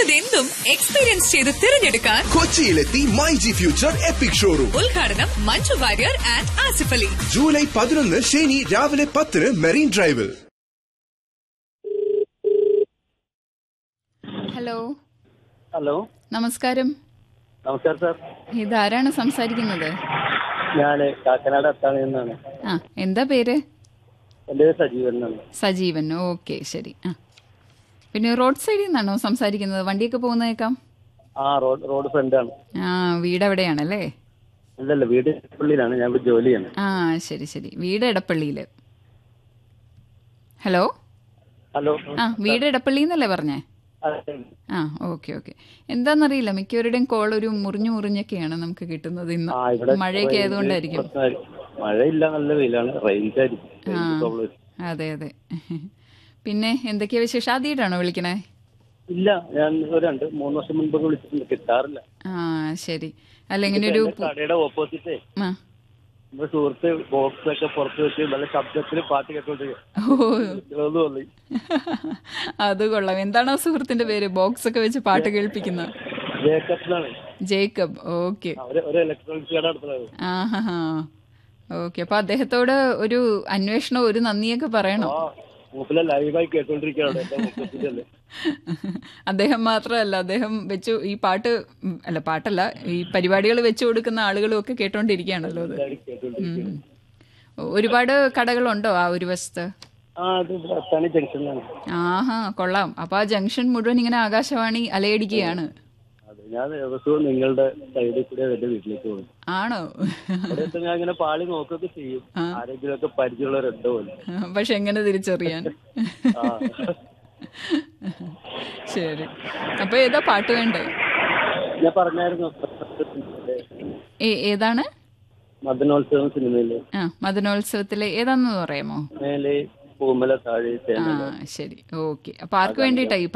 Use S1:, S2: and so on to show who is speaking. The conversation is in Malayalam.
S1: ഇഷ്ടമുള്ളതെന്തും എക്സ്പീരിയൻസ് ചെയ്ത് തിരഞ്ഞെടുക്കാൻ
S2: കൊച്ചിയിലെത്തി my G future epic showroom
S1: ഉദ്ഘാടനം മഞ്ജു വാര്യർ ആൻഡ് ആസിഫ് അലി
S2: ജൂലൈ പതിനൊന്ന് ശനി രാവിലെ പത്തിന് മെറീൻ ഡ്രൈവിൽ
S3: ഹലോ
S4: ഹലോ
S3: നമസ്കാരം
S4: നമസ്കാരം സാർ
S3: ഇതാരാണ് സംസാരിക്കുന്നത്
S4: ഞാൻ കാക്കനാട് അത്താണി എന്നാണ്
S3: ആ എന്താ പേര്
S4: എൻ്റെ പേര് സജീവൻ എന്നാണ്
S3: സജീവൻ ഓക്കെ ശരി ആ പിന്നെ റോഡ് സൈഡിൽ നിന്നാണോ സംസാരിക്കുന്നത് വണ്ടിയൊക്കെ പോകുന്നേക്കാം
S4: ആ റോഡ് റോഡ് ഫ്രണ്ടാണ്
S3: ആ വീട് എവിടെയാണല്ലേ
S4: അല്ലല്ല വീട് പള്ളിയിലാണ് ഞാൻ ഇവിടെ ജോലി ചെയ്യണം
S3: ആ ശരി ശരി വീട് എടപ്പള്ളിയിൽ ഹലോ
S4: ഹലോ
S3: ആ വീട് എടപ്പള്ളി എന്നല്ലേ പറഞ്ഞേ
S4: അതെ.
S3: ആ ഓക്കെ ഓക്കെ എന്താണെന്നറിയില്ല മിക്കവരുടെയും കോൾ ഒരു മുറിഞ്ഞു മുറിഞ്ഞൊക്കെയാണ് നമുക്ക് കിട്ടുന്നത്
S4: ആ
S3: ഇന്ന്
S4: ഇവിടെ
S3: മഴയൊക്കെ
S4: റേഞ്ച്
S3: ആയതുകൊണ്ടായിരിക്കും
S4: പ്രശ്നമായിരിക്കും. മഴയില്ല നല്ല വെയിലാണ് റേഞ്ച് ആയിരിക്കും
S3: ആ
S4: റേഞ്ച് പ്രോബ്ലം
S3: അതെ അതെ പിന്നെ എന്തൊക്കെയാ വിശേഷം ആദ്യമായിട്ടാണോ വിളിക്കണേ
S4: ഇല്ല ഞാൻ ഒരു രണ്ട് മൂന്ന് വർഷം മുൻപ് വിളിച്ചിട്ടുണ്ട് കിട്ടാറില്ല
S3: ആ ശരി അല്ല ഇങ്ങനെ ഒരു
S4: എന്റെ കടയുടെ ഓപ്പോസിറ്റ്
S3: ആ
S4: നമ്മുടെ സുഹൃത്ത് ബോക്സ് ഒക്കെ പുറത്ത് വെച്ച് നല്ല ശബ്ദത്തിൽ പാട്ട് കേട്ടോണ്ടിരിക്കും
S3: ഓ
S4: തോന്നി
S3: അത് കൊള്ളാം എന്താണ് ആ സുഹൃത്തിന്റെ പേര് ബോക്സ് ഒക്കെ വെച്ച് പാട്ട് കേൾപ്പിക്കുന്ന
S4: ജേക്കബ്സിലാണ്
S3: ജേക്കബ് ഓക്കെ
S4: അവര് ഒരു ഇലക്ട്രോണിക്സ് കട നടത്തുന്നത്
S3: ആ ഹാ ഹാ ഓക്കെ അപ്പൊ അദ്ദേഹത്തോട് ഒരു അന്വേഷണം ഒരു നന്ദിയൊക്കെ പറയണം
S4: ആ മൂപ്പിലെ ലൈവായി കേട്ടോണ്ടിരിക്കുകയാണ് എന്റെ മുപ്പത്തിന്റെ
S3: അദ്ദേഹം മാത്രമല്ല അദ്ദേഹം വെച്ചു ഈ പാട്ട് ഉം, അല്ല പാട്ടല്ല ഈ പരിപാടികൾ വെച്ചു കൊടുക്കുന്ന ആളുകളും ഒക്കെ കേട്ടോണ്ടിരിക്കുകയാണല്ലോ അത്
S4: കേട്ടോണ്ടിരിക്കുകയാണ്
S3: ഉം. ഒരുപാട് കടകളുണ്ടോ ആ ഒരു വശത്ത്
S4: ആ അത് ഇവിടെ അത്താണി ജംഗ്ഷനിലാണ്
S3: ആഹാ കൊള്ളാം അപ്പൊ ആ ജംഗ്ഷൻ മുഴുവൻ ഇങ്ങനെ ആകാശവാണി അലയടിക്കുകയാണ്
S4: അത് ഞാൻ ദിവസവും നിങ്ങളുടെ സൈഡിൽ കൂടെ എന്റെ വീട്ടിലേക്ക് പോകും
S3: ആണോ
S4: അവിടെ എത്തുമ്പോൾ ഞാൻ ഇങ്ങനെ പാളി നോക്കുകയൊക്കെ ചെയ്യും ആരെങ്കിലും ഒക്കെ പരിചയമുള്ളവരുണ്ടോ എന്ന്.
S3: പക്ഷെ എങ്ങനെ തിരിച്ചറിയാൻ
S4: ആ
S3: ശരി അപ്പൊ ഏതാ പാട്ട് വേണ്ടേ
S4: ഞാൻ പറഞ്ഞായിരുന്നു
S3: ഏ- ഏതാണ്
S4: മദനോത്സവം സിനിമയില്
S3: ആ മദനോത്സവത്തിലെ ഏതാണെന്ന് പറയാമോ
S4: മേലെ പൂമല താഴെ
S3: ആ
S4: തേമല
S3: ശരി ഓക്കെ അപ്പൊ ആർക്ക് വേണ്ടിയിട്ടാ ഈ